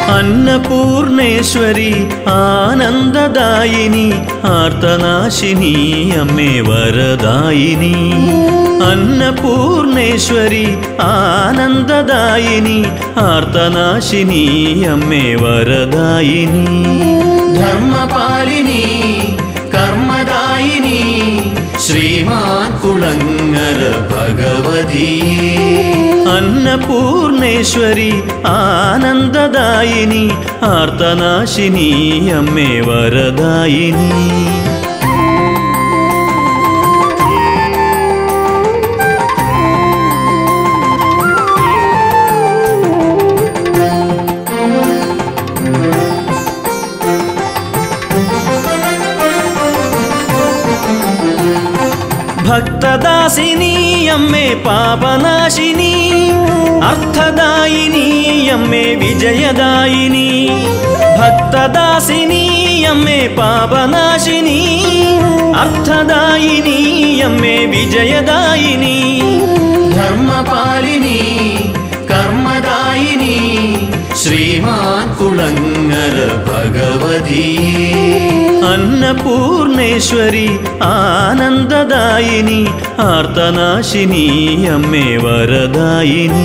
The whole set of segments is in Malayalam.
അന്നപൂർണേശ്വരി ആനന്ദദായിനി ആർത്തനാശിനി അമ്മേ വരദായിനി അന്നപൂർണേശ്വരി ആനന്ദദായിനി ആർത്തനാശിനി അമ്മേ വരദായിനി ധർമ്മപാലിനി കർമ്മദായിനി ശ്രീമാൻ കുളങ്ങര ഭഗവതി അന്നപൂർണേശ്വരി ആനന്ദദായിനി ആർത്തനാശിനി അമ്മേ വരദായിനി ഭക്തദാസിനി അമ്മേ പാപനാശിനി അർത്ഥദായിനി അമ്മേ വിജയദായിനി ഭക്തദാസിനി അമ്മേ പാപനാശിനി അർത്ഥദായിനി അമ്മേ വിജയദായിനി ധർമ്മപാലിനി കർമ്മദായിനി ശ്രീമാൻ കുളങ്ങര ഭഗവതി അന്നപൂർണേശ്വരി ആനന്ദദായിനി ആർത്തനാശിനി അമ്മേ വരദായിനി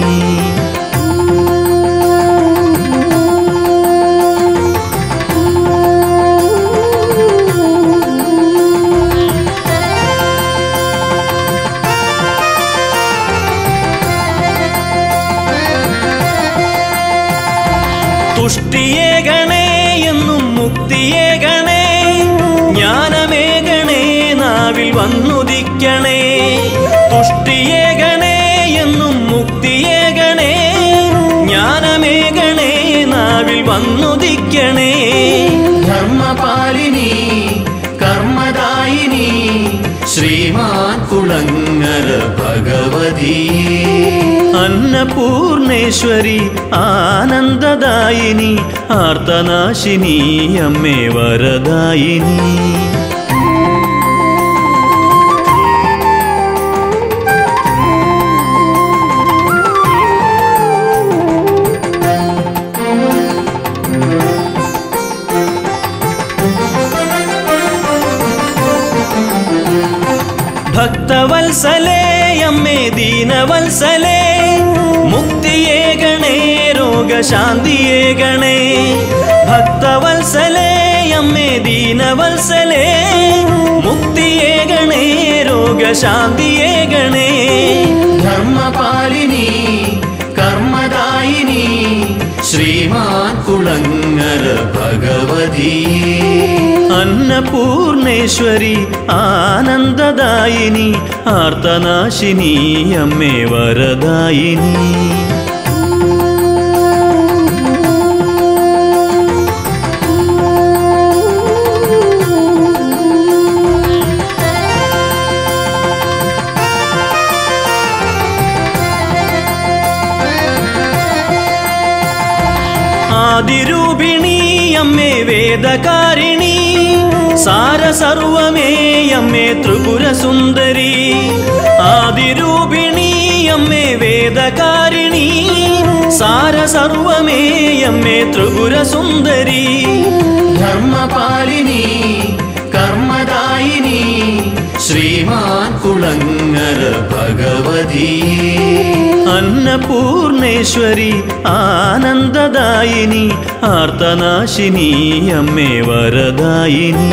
തുഷ്ടിയേ ഗണേ എന്നും മുക്തിയേ ഗണേ ജ്ഞാനമേകണേ നാവിൽ വന്നുദിക്കണേ തുഷ്ടിയേ ഗണേ എന്നും മുക്തിയേ ഗണേ ജ്ഞാനമേകണേ നാവിൽ വന്നുദിക്കണേ ധർമ്മപാലിനി കർമ്മദായിനി ശ്രീമാൻ കുളങ്ങര ഭഗവതി അന്നപൂർണേശ്വരി ആനന്ദദായിനി ആർത്തനാശിനി അമ്മേ വരദായിനി ഭക്തവത്സലേ അമ്മേ ദീനവത്സലേ മുക്തിയേ ഗണേ രോഗശാന്തിയേ ഗണേ ഭക്തവത്സലേ അമ്മേ ദീനവത്സലേ മുക്തിയേ ഗണേ രോഗശാന്തിയേ ഗണേ ധർമ്മപാലിനി കർമ്മദായിനി ശ്രീമാൻ കുളങ്ങര ഭഗവതി അന്നപൂർണേശ്വരി ആനന്ദദായിനി ആർത്തനാശിനി അമ്മേ വരദായിനി ആദിരൂപിണി അമ്മേ വേദകാരിണി സാരസർവമേ അമ്മേ ത്രിപുര സുന്ദരി ആദിരൂപിണി അമ്മേ വേദകാരിണി സാരസർവമേ അമ്മേ ത്രിപുര സുന്ദരി ധർമ്മപാലിനി കർമ്മദായിനി ശ്രീമാൻ കുളങ്ങര ഭഗവതി അന്നപൂർണേശ്വരി ആനന്ദദായിനി ആർത്തനാശിനി അമ്മേ വരദായിനി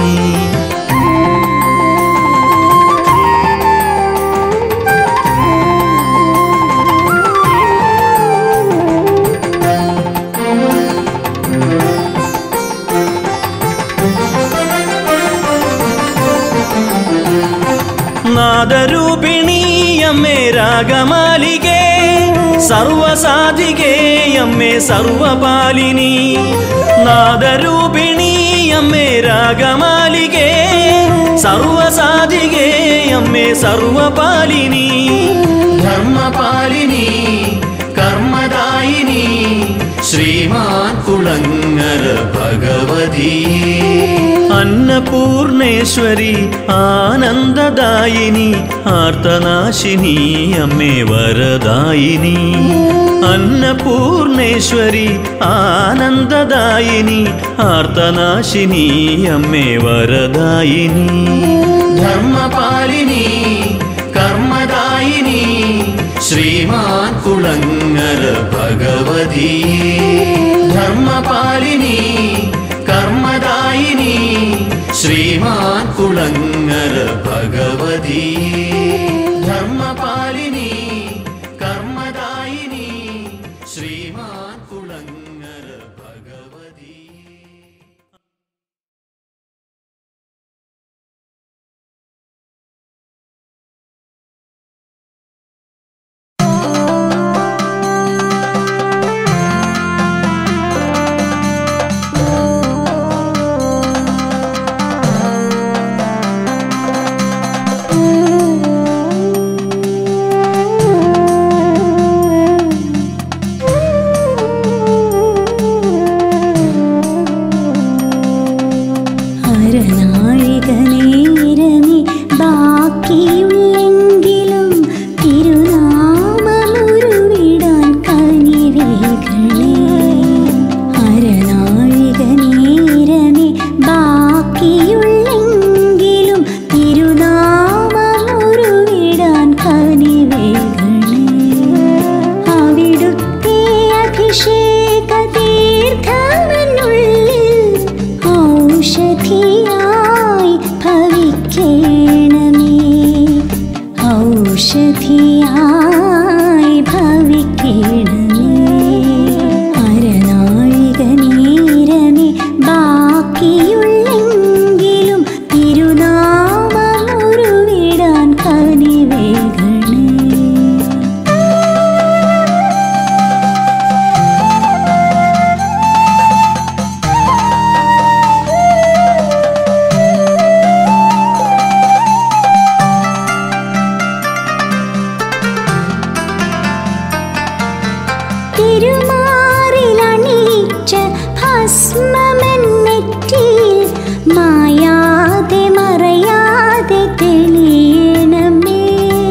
നാദരൂപിണി അമ്മേ രാഗമാലികേ സർവസാധികേ അമ്മേ സർവപാലിനി നാദരൂപിണി അമ്മേ രാഗമാലികേ സർവസാധികേ അമ്മേ സർവപാലിനി ധർമ്മപാലിനി കർമ്മദായിനി ശ്രീമാൻ കുളങ്ങര ഭഗവതി അന്നപൂർണ അന്നപൂർണേശ്വരി ആനന്ദദായിനി ആർത്തനാശിനി അമ്മേ വരദായിനി അന്നപൂർണേശ്വരി ആനന്ദദായിനി ആർത്തനാശിനി അമ്മേ വരദായിനി ധർമ്മപാലിനി കർമ്മദായിനി ശ്രീമാൻ കുളങ്ങര ഭഗവതി ധർമ്മപാലിനി കർമ്മദായിനി ശ്രീമാൻ കുളങ്ങര ഭഗവതി ധർമ്മപാലിനി കർമ്മദായിനി ശ്രീമാൻ കുളങ്ങര ഭഗവതി അരനാഴിക നേരമേ ബാക്കിയുള്ളെങ്കിലും തിരുനാമമുരുവിടാൻ കനിവേകളേ അരനാഴിക നേരമേ ബാക്കിയുള്ളെങ്കിലും തിരുനാമമുരുവിടാൻ കനിവേകളേ അവിടുത്തെ അഭിഷേക തീർത്ഥമെന്നുള്ളിൽ ഔഷധിയായി ഭവിക്കണമേ ഔഷധിയായി ഭവിക്കണമേ അരനാഴിക നേരമേ ബാക്കിയുള്ളെങ്കിലും തിരുനാമമുരുവിടാൻ കനിവേഗണേ തിരുമാറിലണിയിച്ച ഭസ്മമെന്നെറ്റിയിൽ മായാതെ മറയാതെ തെളിയണമേ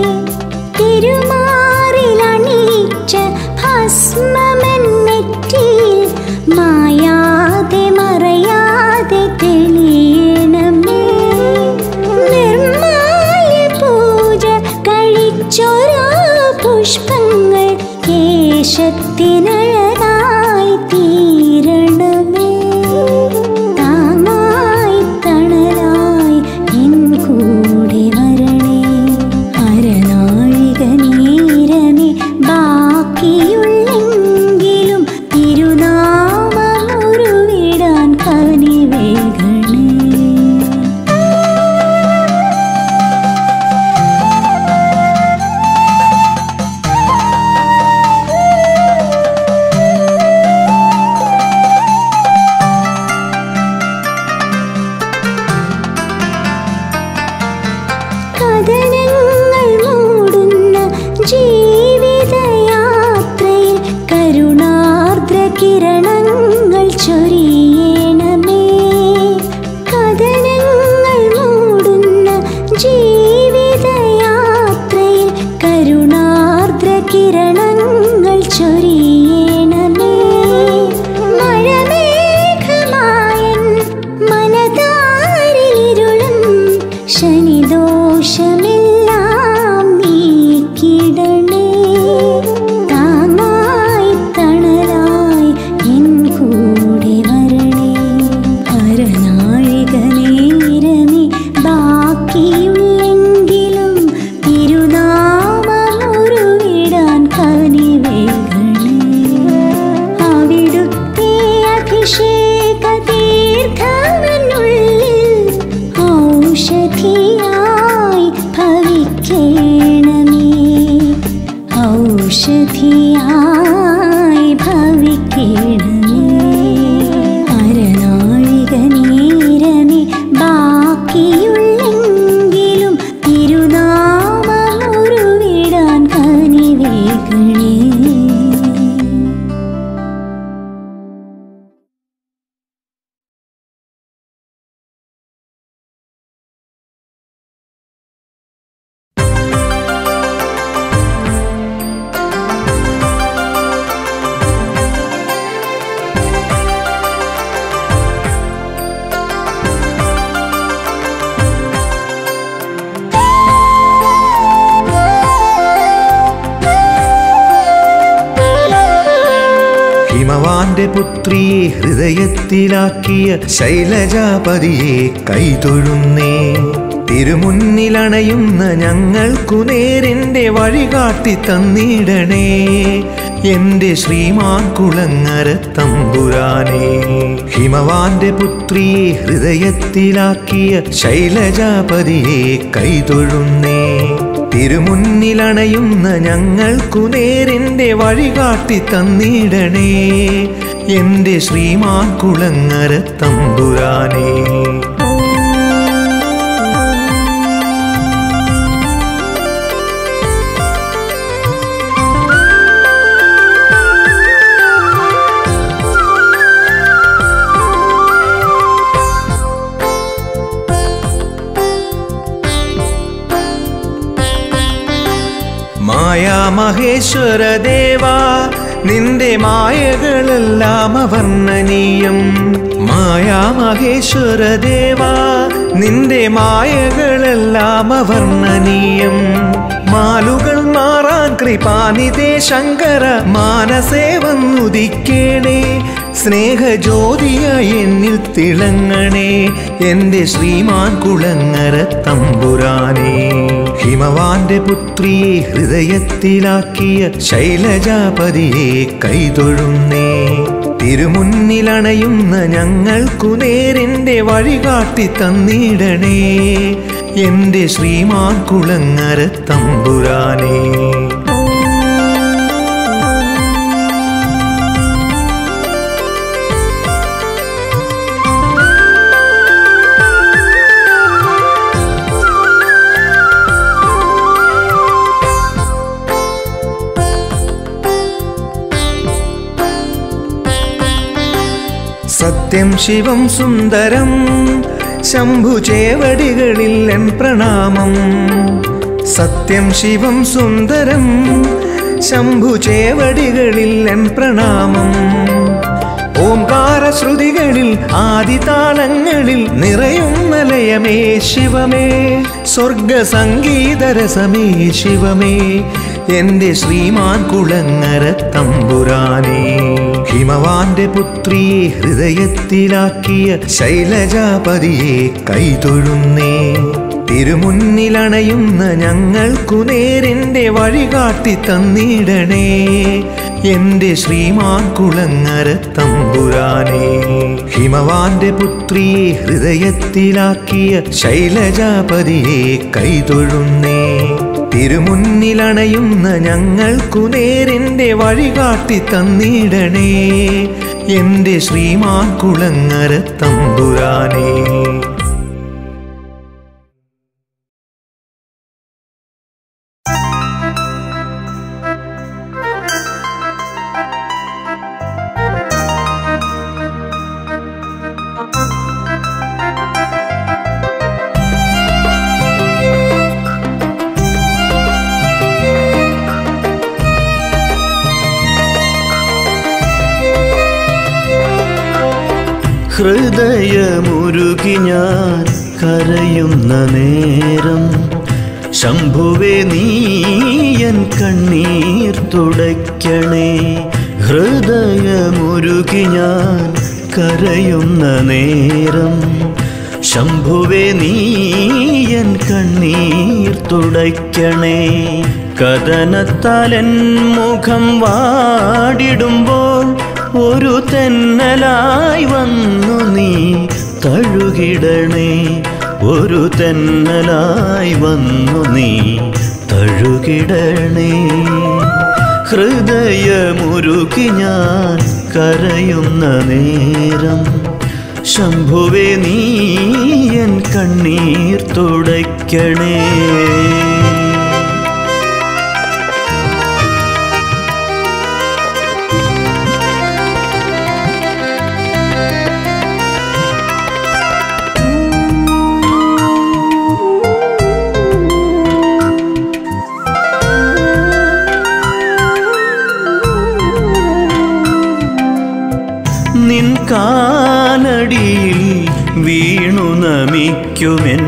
തിരുമാറിലണിയിച്ച ഭസ്മമെന്നെറ്റിയിൽ മായാതെ മറയാതെ തെളിയണമേ നിർമ്മാല്യ പൂജ കഴിച്ചൊരാ പുഷ്പങ്ങൾ കേശത്തിനഴകായി തീരണമേ താങ്ങായി തണലായി എൻ കൂടെ വരണേ അരനാഴിക നേരമേ ബാക്കിയുള്ളെങ്കിലും തിരുനാമമുരുവിടാൻ കനിവേഗണേ കഥനങ്ങൾ മൂടുന്ന ജീവിതയാത്രയിൽ കരുണാർദ്ര കിരണങ്ങൾ ചൊരിയണമേ കഥനങ്ങൾ മൂടുന്ന ജീവിതയാത്രയിൽ കരുണാർദ്ര കിരണങ്ങൾ ചൊരിയണമേ മഴമേഘമായൻ മനതാരിലിരുളും ശനിദോഷമെല്ലാം നീക്കിടണേ താങ്ങായി തണലായി എൻ ഹിമവാന്റെ പുത്രിയെ ഹൃദയത്തിലാക്കിയ ശൈലജാപതിയെ കൈതൊഴുന്നേ തിരുമുന്നിലണയുന്ന ഞങ്ങൾക്കു നേരിന്റെ വഴി കാട്ടി തന്നിടണേ എന്റെ ശ്രീമാൻ കുളങ്ങര തമ്പുരാനേ ഹിമവാന്റെ പുത്രിയെ ഹൃദയത്തിലാക്കിയ ശൈലജാപതിയെ കൈതൊഴുന്നേ തിരുമുന്നിലണയുന്ന ഞങ്ങൾക്കു നേരിന്റെ വഴി കാട്ടി തന്നിടണേ എന്റെ ശ്രീമാൻ കുളങ്ങര തമ്പുരാനേ മായാമഹേശ്വര ദേവാ നിന്റെ മായകളെല്ലാം അവർണ്ണനീയം മായാമഹേശ്വര ദേവാ നിന്റെ മായകളെല്ലാം അവർണ്ണനീയം മാലുകൾ മാറാൻ കൃപാനിതേ ശങ്കര മാനസേ വന്നുദിക്കേണേ സ്നേഹജ്യോതിയായി എന്നിൽ തിളങ്ങണേ എന്റെ ശ്രീമാൻ കുളങ്ങര തമ്പുരാനേ ഹിമവാന്റെ പുത്രിയെ ഹൃദയത്തിലാക്കിയ ശൈലജാപതിയെ കൈതൊഴുന്നേ തിരുമുന്നിലണയുന്ന ഞങ്ങൾക്കു നേരിന്റെ വഴി കാട്ടി തന്നിടണേ എന്റെ ശ്രീമാൻ കുളങ്ങര തമ്പുരാനേ സത്യം ശിവം സുന്ദരം ശംഭു ചേവടികളിൽ എൻ പ്രണാമം സത്യം ശിവം സുന്ദരം ശംഭു ചേവടികളിൽ എൻ പ്രണാമം ഓംകാര ശ്രുതികളിൽ ആദിതാളങ്ങളിൽ നിറയും മലയമേ ശിവമേ സ്വർഗ സംഗീതരസമേ ശിവമേ എന്റെ ശ്രീമാൻ കുളങ്ങര തമ്പുരാനേ ഹിമവാന്റെ പുത്രിയെ ഹൃദയത്തിലാക്കിയ ശൈലജാപതിയെ കൈതൊഴുന്നേ തിരുമുന്നിലണയുന്ന ഞങ്ങൾക്കു നേരിന്റെ വഴി കാട്ടി തന്നിടണേ എന്റെ ശ്രീമാൻ കുളങ്ങര തമ്പുരാനേ ഹിമവാന്റെ പുത്രിയെ ഹൃദയത്തിലാക്കിയ ശൈലജാപതിയെ കൈതൊഴുന്നേ തിരുമുന്നിലണയുന്ന ഞങ്ങൾക്കു നേരിന്റെ വഴി കാട്ടി തന്നിടണേ എന്റെ ശ്രീമാൻ കുളങ്ങര തമ്പുരാനേ ഹൃദയമുരുകി ഞാൻ കരയുന്ന നേരം ശംഭുവെ നീയൻ കണ്ണീർ തുടയ്ക്കണേ ഹൃദയമുരുകി ഞാൻ കരയുന്ന നേരം ശംഭുവെ നീയൻ കണ്ണീർ തുടയ്ക്കണേ കഥനത്താലൻ മുഖം വാടിടുമ്പോൾ ഒരു തെന്നലായി വന്നു നീ തഴുകിടണേ ഒരു തെന്നലായി വന്നു നീ തഴുകിടണേ ഹൃദയമുരുകി ഞാൻ കരയുന്ന നേരം ശംഭുവെ നീ എൻ കണ്ണീർ തുടയ്ക്കണേ നിൻ കാലടിയിൽ വീണു നമിക്കുമെൻ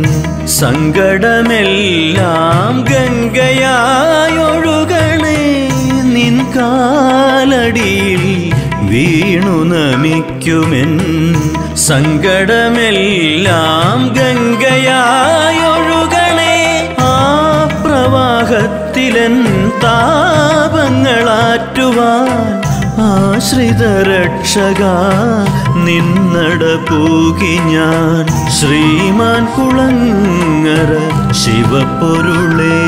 സങ്കടമെല്ലാം ഗംഗയായൊഴുകണേ നിൻ കാലടിയിൽ വീണു നമിക്കുമെൻ സങ്കടമെല്ലാം ഗംഗയായൊഴുകണേ ആ പ്രവാഹത്തിലൻ താപങ്ങളാറ്റുവാൻ ആശ്രിത രക്ഷക നിന്നട പൂകി ഞാൻ ശ്രീമാൻ കുളങ്ങര ശിവപ്പൊരുളേ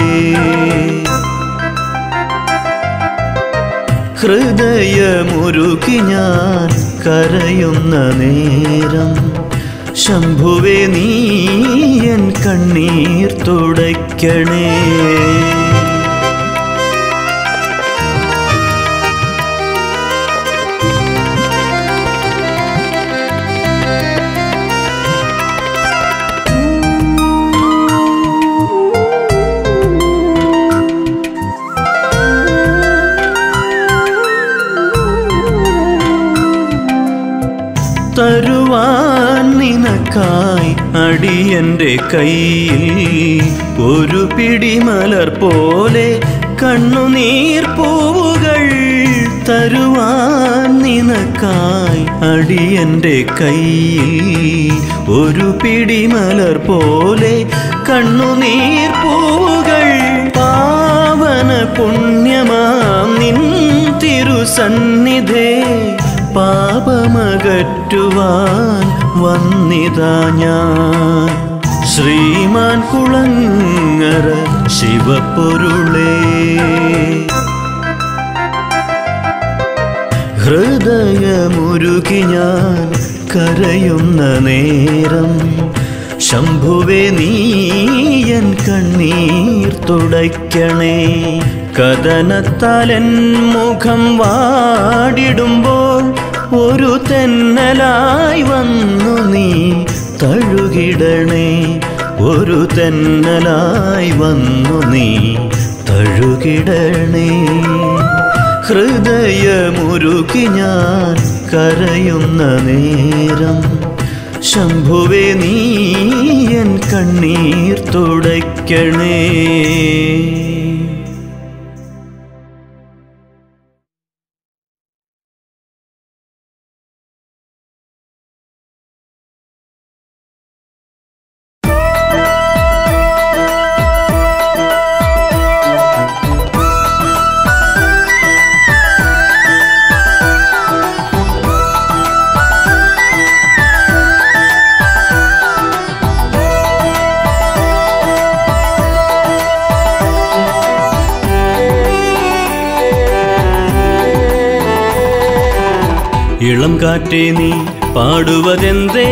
ഹൃദയമുരുകി ഞാൻ കരയുന്ന നേരം ശംഭുവെ നീ എൻ കണ്ണീർ തുടയ്ക്കണേ തരുവാൻ നിനക്കായി അടിയന്റെ കയ്യിൽ ഒരു പിടിമലർ പോലെ കണ്ണുനീർ പൂവുകൾ തരുവാൻ നിനക്കായി അടിയന്റെ കയ്യിൽ ഒരു പിടിമലർ പോലെ കണ്ണുനീർ പൂവുകൾ പാവന പുണ്യമാം നിൻ തിരുസന്നിധേ പാപമകറ്റുവാൻ വന്നിതാ ഞാൻ ശ്രീമാൻ കുളങ്ങര ശിവപ്പൊരുളേ ഹൃദയമുരുകി ഞാൻ കരയുന്ന നേരം ശംഭുവെ നീയൻ കണ്ണീർ തുടയ്ക്കണേ കഥനത്താലൻ മുഖം വാടിടുമ്പോൾ ഒരു തെന്നലായി വന്നു നീ തഴുകിടണേ ഒരു തെന്നലായി വന്നു നീ തഴുകിടണേ ഹൃദയമുരുകി ഞാൻ കരയുന്ന നേരം ശംഭുവെ നീ എൻ കണ്ണീർ തുടയ്ക്കണേ ഇളം കാറ്റേ നീ പാടുവതെന്തേ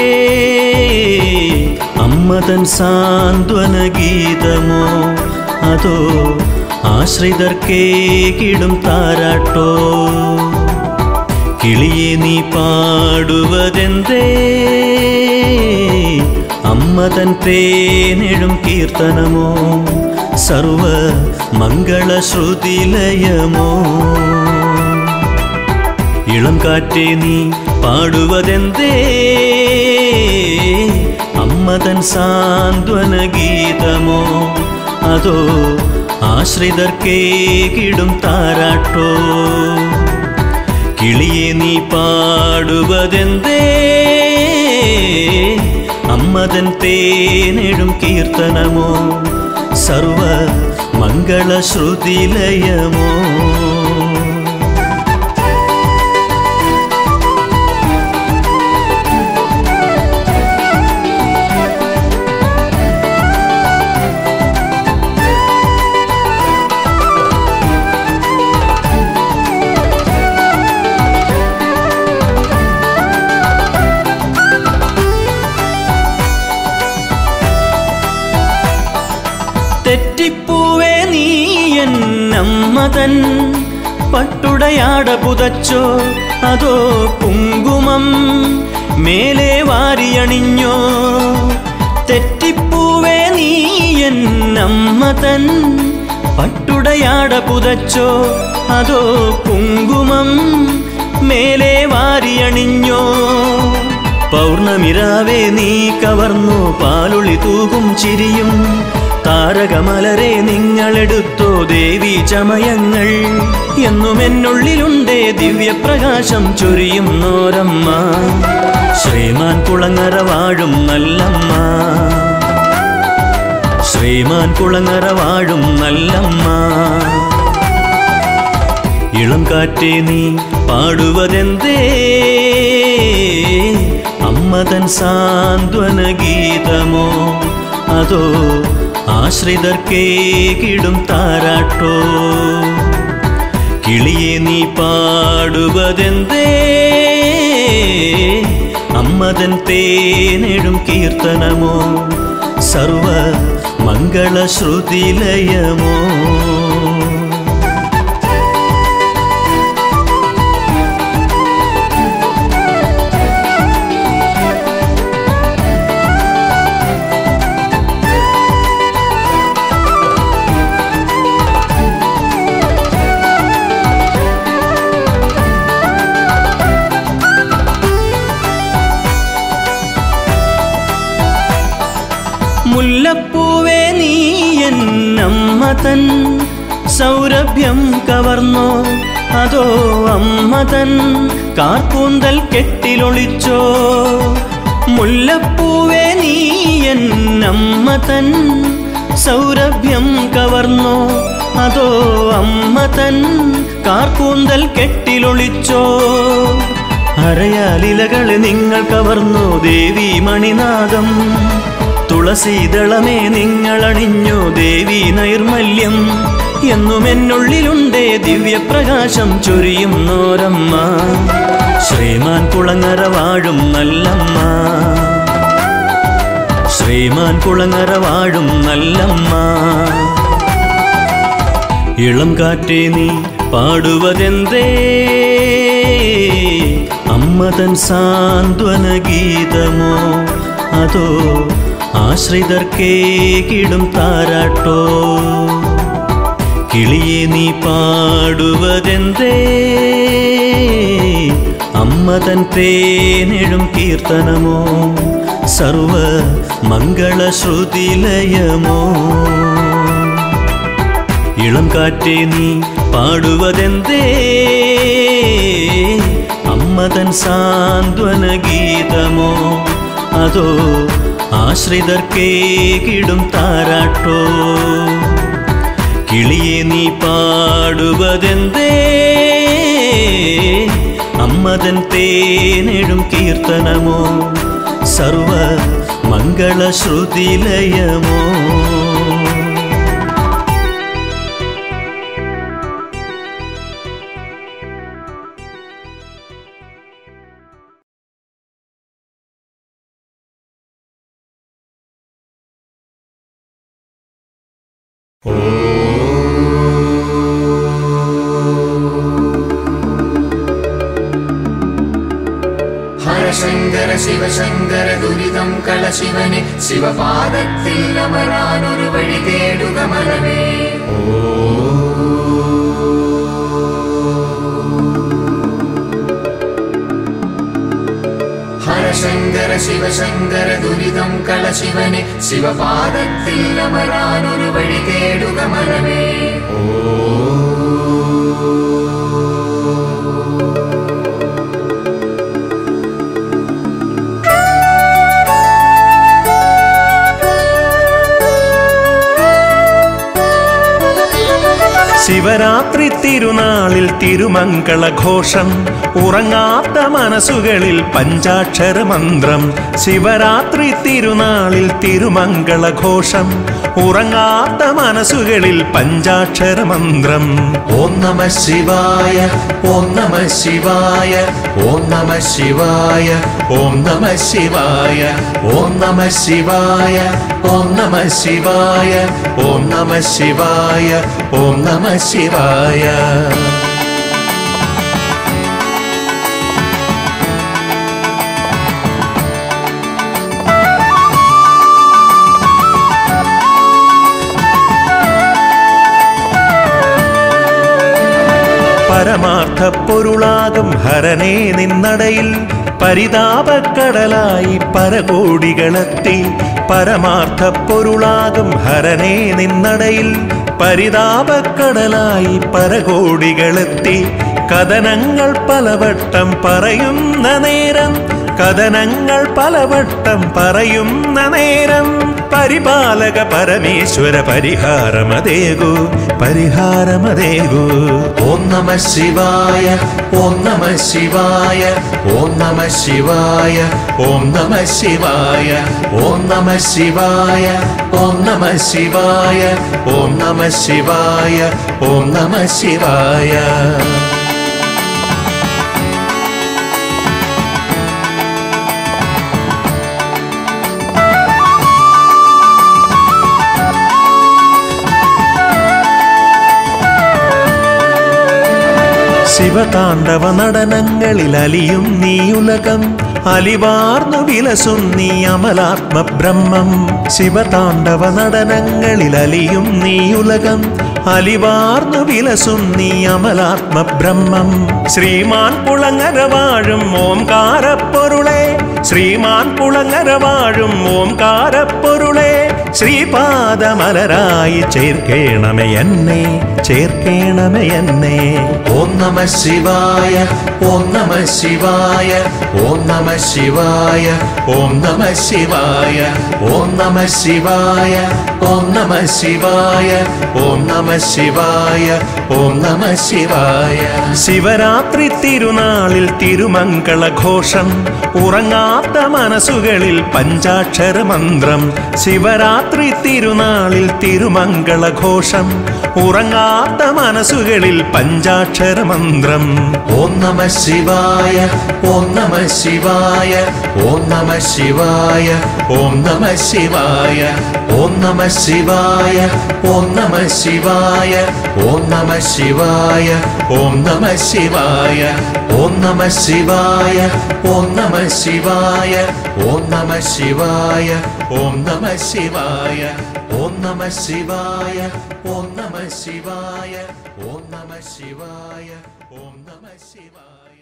അമ്മതൻ സാന്ത്വന ഗീതമോ അതോ ആശ്രിതർക്കേകിടും താരാട്ടോ കിളിയെ നീ പാടുവതെന്തേ അമ്മതൻ തേനെഴും കീർത്തനമോ സർവ മംഗളശ്രുതിലയമോ ഇളം കാറ്റേ നീ പാടുവതെന്തേ അമ്മതൻ സാന്ത്വന ഗീതമോ അതോ ആശ്രിതർക്കേകിടും താരാട്ടോ കിളിയെ നീ പാടുവതെന്തേ അമ്മതൻ തേനെഴും കീർത്തനമോ സർവ മംഗളശ്രുതിലയമോ തെറ്റിപ്പൂവേ നീ എന്നമ്മതൻ പട്ടുടയാട പുതച്ചോ അതോ കുങ്കുമം മേലെ വാരിയണിഞ്ഞോ തെറ്റിപ്പൂവേ നീ എന്നമ്മതൻ പട്ടുടയാട പുതച്ചോ അതോ കുങ്കുമം മേലെ വാരിയണിഞ്ഞോ പൗർണമിരാവേ നീ കവർന്നു പാലുളി തൂകും ചിരിയും താരകമലരെ നിങ്ങളെടുത്തോ ദേവി ചമയങ്ങൾ എന്നും എന്നുള്ളിലുണ്ടേ ദിവ്യപ്രകാശം ചൊരിയുന്നോരമ്മ ശ്രീമാൻ കുളങ്ങര വാഴും നല്ലമ്മ ശ്രീമാൻ കുളങ്ങര വാഴും നല്ലമ്മ ഇളം കാറ്റേ നീ പാടുവതെന്തേ അമ്മതൻ സാന്ത്വന ഗീതമോ അതോ ആശ്രിതർക്കേകിടും താരാട്ടോ കിളിയെ നീ പാടുവതെന്തേ അമ്മതൻ തേനെടും കീർത്തനമോ സർവ മംഗളശ്രുതിലയമോ മുല്ലപ്പൂവേ നീ എന്നമ്മ തൻ സൗരഭ്യം കവർന്നോ അതോ അമ്മ തൻ കാർക്കൂന്തൽ കെട്ടിലൊളിച്ചോ മുല്ലപ്പൂവേ നീ എന്നമ്മ തൻ സൗരഭ്യം കവർന്നോ അതോ അമ്മ തൻ കാർക്കൂന്തൽ കെട്ടിലൊളിച്ചോ അരയാലിലകളെ നിങ്ങൾ കവർന്നു ദേവി മണിനാദം തുളസീതളമേ നിങ്ങളണിഞ്ഞു ദേവി നൈർമല്യം എന്നും എന്നുള്ളിലുണ്ടേ ദിവ്യപ്രകാശം ചൊരിയുന്നോരമ്മ ശ്രീമാൻ കുളങ്ങര വാഴും നല്ലമ്മ ശ്രീമാൻ കുളങ്ങര വാഴും നല്ലമ്മ ഇളം കാറ്റേ നീ പാടുവതെന്തേ അമ്മതൻ സാന്ത്വന ഗീതമോ അതോ ആശ്രിതർക്കേകിടും താരാട്ടോ കിളിയെ നീ പാടുവതെന്തേ അമ്മതൻ തേനെഴും കീർത്തനമോ സർവ മംഗളശ്രുതിലയമോ ഇളം കാറ്റേ നീ പാടുവതെന്തേ അമ്മതൻ സാന്ത്വന ഗീതമോ അതോ ആശ്രിതർക്കേകിടും താരാട്ടോ കിളിയെ നീ പാടുവതെന്തേ അമ്മതൻ തേനെഴും കീർത്തനമോ സർവ മംഗളശ്രുതിലയമോ ഹരശങ്കര ശിവശങ്കര ദുരിതം കളശിവനെ ശിവപാദത്തിൽ അമരാനൊരു വഴി തേടുക മനമേ ഹരശങ്കര ശിവശങ്കര ദുരിതം കളശിവനെ ശിവപാദത്തിൽ അമരാനൊരു വഴി തേടുക മനമേ ശിവരാത്രി തിരുനാളിൽ തിരുമംഗളഘോഷം ഉറങ്ങാത്ത മനസ്സുകളിൽ പഞ്ചാക്ഷര മന്ത്രം ശിവരാത്രി തിരുനാളിൽ തിരുമംഗളഘോഷം ഉറങ്ങാത്ത മനസ്സുകളിൽ പഞ്ചാക്ഷര മന്ത്രം ഓം നമ ശിവായ ഓം നമ ശിവായ ഓം നമ ശിവായ ഓം നമ ശിവായ ഓം നമ ശിവായ ഓം നമ ശിവായ ഓം നമ ശിവായ ഓം നമ ശിവായ പരമാർത്ഥ പൊരുളാകും ഹരനേ നിന്നടയിൽ പരിതാപക്കടലായി പരകോടികളെത്തി പരമാർത്ഥ പൊരുളാകും ഹരനേ നിന്നടയിൽ പരിതാപക്കടലായി പരകോടികളെത്തി കഥനങ്ങൾ പലവട്ടം പറയുന്ന നേരം കഥനങ്ങൾ പലവട്ടം പറയുന്ന നേരം പരിപാലക പരമേശ്വര പരിഹാരമതേകു പരിഹാരമതേകു ഓം നമ ശിവായ ഓം നമ ശിവായ ഓം നമ ശിവായ ഓം നമ ശിവായ ഓം നമ ശിവായ ഓം നമ ശിവായ ഓം നമ ശിവായ ഓം നമ ശിവായ ശിവതാണ്ഡവ നടനങ്ങളിൽ അലിയും നീ ഉലകം അലിവാർന്നു വിലസും നീ അമലാത്മ ബ്രഹ്മം ശിവതാണ്ഡവ നടനങ്ങളിൽ അലിയും നീ ഉലകം അലിവാർന്നു വിലസും നീ അമലാത്മ ബ്രഹ്മം ശ്രീമാൻ കുളങ്ങര വാഴും ഓംകാരപ്പൊരുളെ ശ്രീമാൻ കുളങ്ങര വാഴും ഓംകാരപ്പൊരുളെ ശ്രീപാദമലരായി ചേർക്കേണമേ എന്നെ ചേർക്കേണമേ എന്നെ ഓം നമ ശിവായ ഓം നമ ശിവായ ഓം നമ ശിവായ ഓം നമ ശിവായ ഓം നമ ശിവായ ഓം നമ ശിവായ ഓം നമ ശിവായ ഓം നമ ശിവായ ശിവരാത്രി തിരുനാളിൽ തിരുമംഗളഘോഷം ഉറങ്ങാത്ത മനസ്സുകളിൽ പഞ്ചാക്ഷര മന്ത്രം ശിവരാത്രി തിരുനാളിൽ തിരുമംഗളഘോഷം ഉറങ്ങാത്ത മനസ്സുകളിൽ പഞ്ചാക്ഷര മന്ത്രം ഓം നമ ശിവായ ഓം നമ ശിവായ ഓം നമ ശിവായ ഓം നമ ശിവായ ഓം നമ ശിവായ ഓം നമ ശിവായ ഓം നമ ശിവായ ഓം നമ ശിവായ ഓം നമ ശിവായ ഓം നമ ശിവായ ഓം നമ ശിവായ ഓം നമ ശിവായ ഓം നമ ശിവായ ഓം നമ ശിവായ ഓം നമ ശിവായ ഓം നമ ശിവായ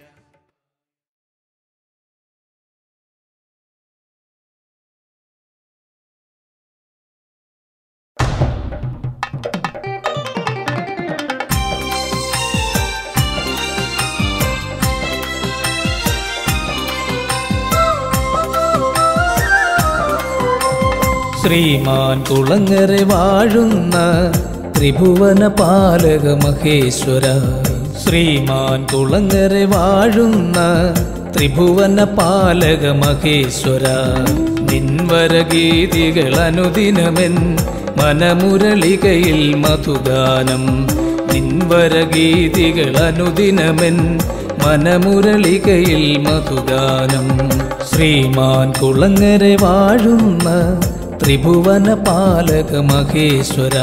ശ്രീമാൻ കുളങ്ങര വാഴുന്ന ത്രിഭുവന പാലക മഹേശ്വര ശ്രീമാൻ കുളങ്ങര വാഴുന്ന ത്രിഭുവന പാലക മഹേശ്വര നിൻവരഗീതികൾ അനുദിനമെൻ മനമുരളികയിൽ മധുഗാനം നിൻവരഗീതികൾ അനുദിനമെൻ മനമുരളികയിൽ മധുഗാനം ശ്രീമാൻ കുളങ്ങര വാഴുന്ന ത്രിഭുവന പാലക മഹേശ്വര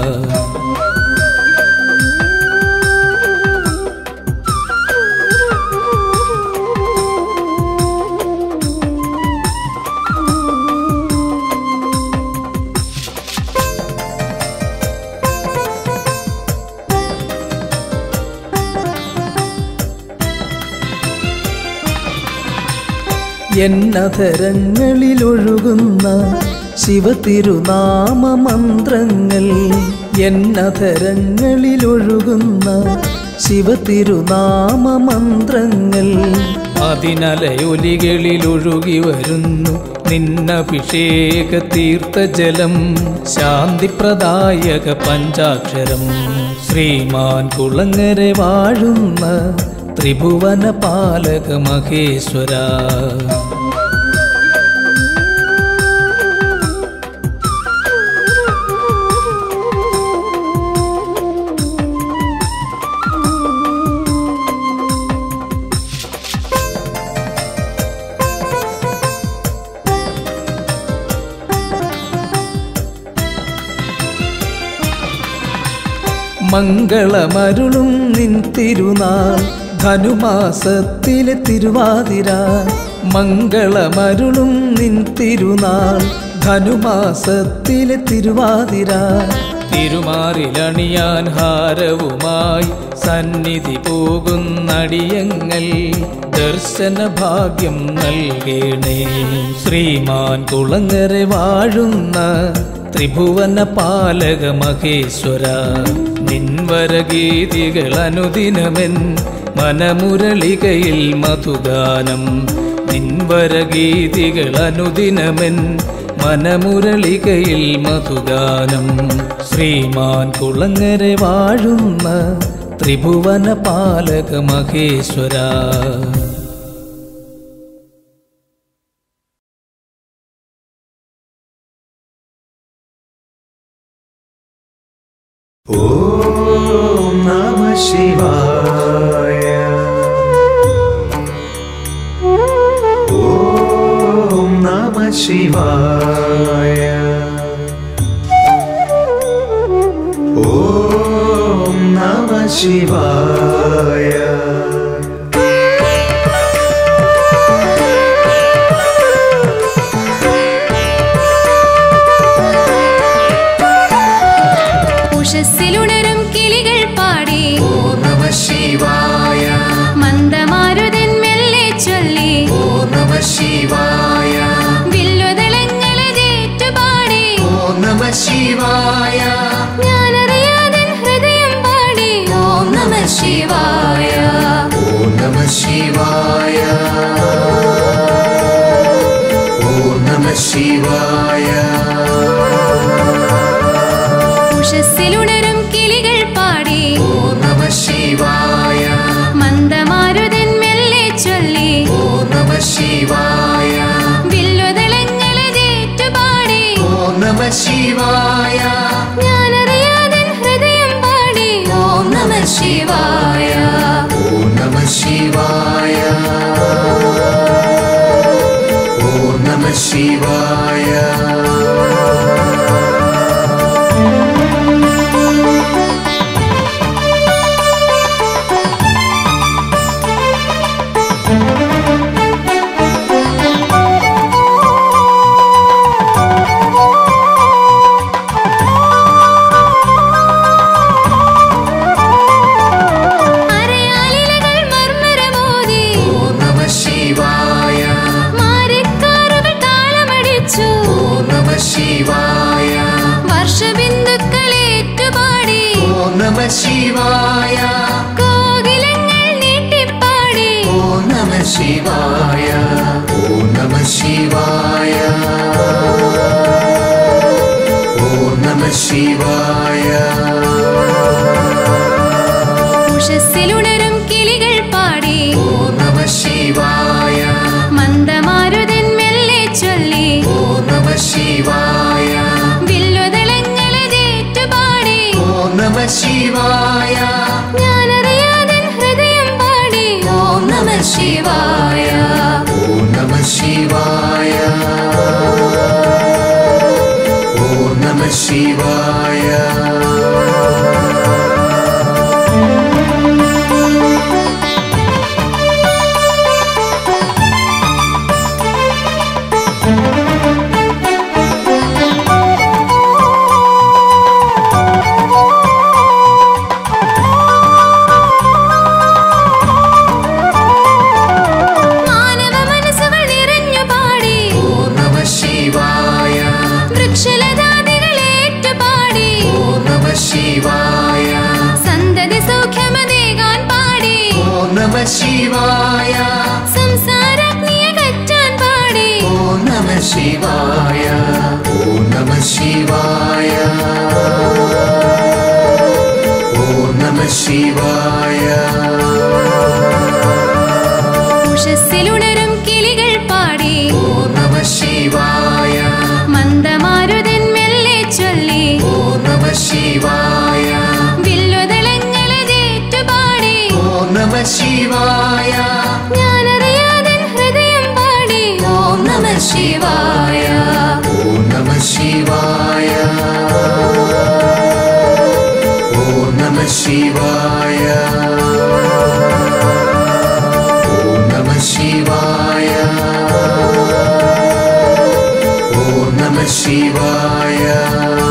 എന്നധരങ്ങളിലൊഴുകുന്ന ശിവതിരുനാമ മന്ത്രങ്ങൾ എന്നധരങ്ങളിലൊഴുകുന്ന ശിവതിരുനാമ മന്ത്രങ്ങൾ അതിനലയൊലികളിലൊഴുകി വരുന്നു നിന്നഭിഷേക തീർത്ഥജലം ശാന്തിപ്രദായക പഞ്ചാക്ഷരം ശ്രീമാൻ കുളങ്ങര വാഴുന്ന ത്രിഭുവന പാലക മഹേശ്വര മംഗളമരുളും നിൻ തിരുനാൾ ധനുമാസത്തിലെ തിരുവാതിര മംഗളമരുളും നിൻ തിരുനാൾ ധനുമാസത്തിലെ തിരുവാതിര തിരുമാറിലണിയാൻ ഹാരവുമായി സന്നിധി പോകുന്നടിയങ്ങൾ ദർശന ഭാഗ്യം നൽകണേ ശ്രീമാൻ കുളങ്ങര വാഴുന്ന ത്രിഭുവന പാലക മഹേശ്വര നിൻവരഗീതികൾ അനുദിനമെൻ മനമുരളികയിൽ മധുഗാനം നിൻവരഗീതികൾ അനുദിനമെൻ മനമുരളികയിൽ മധുഗാനം ശ്രീമാൻ കുളങ്ങര വാഴുന്ന ത്രിഭുവന പാലക മഹേശ്വര ഓം നമ ശിവായ ഓം നമ ശിവായ ഓം നമ ശിവായ ഉഷസ്സിലുണരും കിളികൾ പാടി ഓം നമ ശിവായ മന്ദമാരുതൻ മെല്ലെ ചൊല്ലി ഓം നമ ശിവായ വില്ലുതളങ്ങളതേറ്റുപാടി ഓം നമ ശിവായ ഞാനറിയാതൻ ഹൃദയം പാടി ഓം നമ ശിവായ ഓം നമ ശിവായ ഓം നമ ശിവായ ഉഷസ്സിലുണരും കിളികൾ പാടി ഓം നമ ശിവായ മന്ദമാരുതൻ മെല്ലെ ചൊല്ലി ഓം നമ ശിവായ വില്ലുതളങ്ങളതേറ്റുപാടി ഓം നമ ശിവായ ഞാനറിയാതൻ ഹൃദയം പാടി ഓം നമ ശിവായ ഓം നമ ശിവായ ഓം നമ ശിവായ അരയാലിലകൾ മർമ്മരമോതി ഓം നമ ശിവായ മാരിക്കാറുകൾ താളമടിച്ചു ഓം നമ ശിവായ വർഷബിന്ദുക്കളേറ്റുപാടി ഓം നമ ശിവായ കോകിലങ്ങൾ നീട്ടിപ്പാടി ഓം നമ ശിവായ ഓം നമ ശിവായ ഓം നമ ശിവായ ഉഷസ്സിലുണരും കിളികൾ പാടി ഓം നമ ശിവായ മന്ദമാരുതൻ മെല്ലെ ചൊല്ലി ഓം നമ ശിവായ വില്ലുതളങ്ങളതേറ്റുപാടി ഓം നമ ശിവായ ഞാനറിയാതൻ ഹൃദയം പാടി ഓം നമ ശിവായ ഓം നമ ശിവായ ഓം നമ ശിവായ മാനവ മനസ്സുകൾ നിറഞ്ഞു പാടി ഓം നമ ശിവായ വൃക്ഷലതാദികളേറ്റുപാടി ഓം നമ ശിവായ സന്തതി സൗഖ്യമതേകാൻ പാടി ഓം നമ ശിവായ സംസാരാഗ്നിയെ കറ്റാൻ പാടി ഓം നമ ശിവായ ഓം നമ ശിവായ ഓം നമ ശിവായ ഉഷസ്സിലുണരും കിളികൾ പാടി ഓം നമ ശിവായ മന്ദമാരുതൻ മെല്ലെ ചൊല്ലി ഓം നമ ശിവായ വില്ലുതളങ്ങളതേറ്റുപാടി ഓം നമ ശിവായ ഞാനറിയാതൻ ഹൃദയം പാടി ഓം നമ ശിവായ ഓം നമ ശിവായ ഓം നമ ശിവായ ഓം നമ ശിവായ ഓം നമ ശിവായ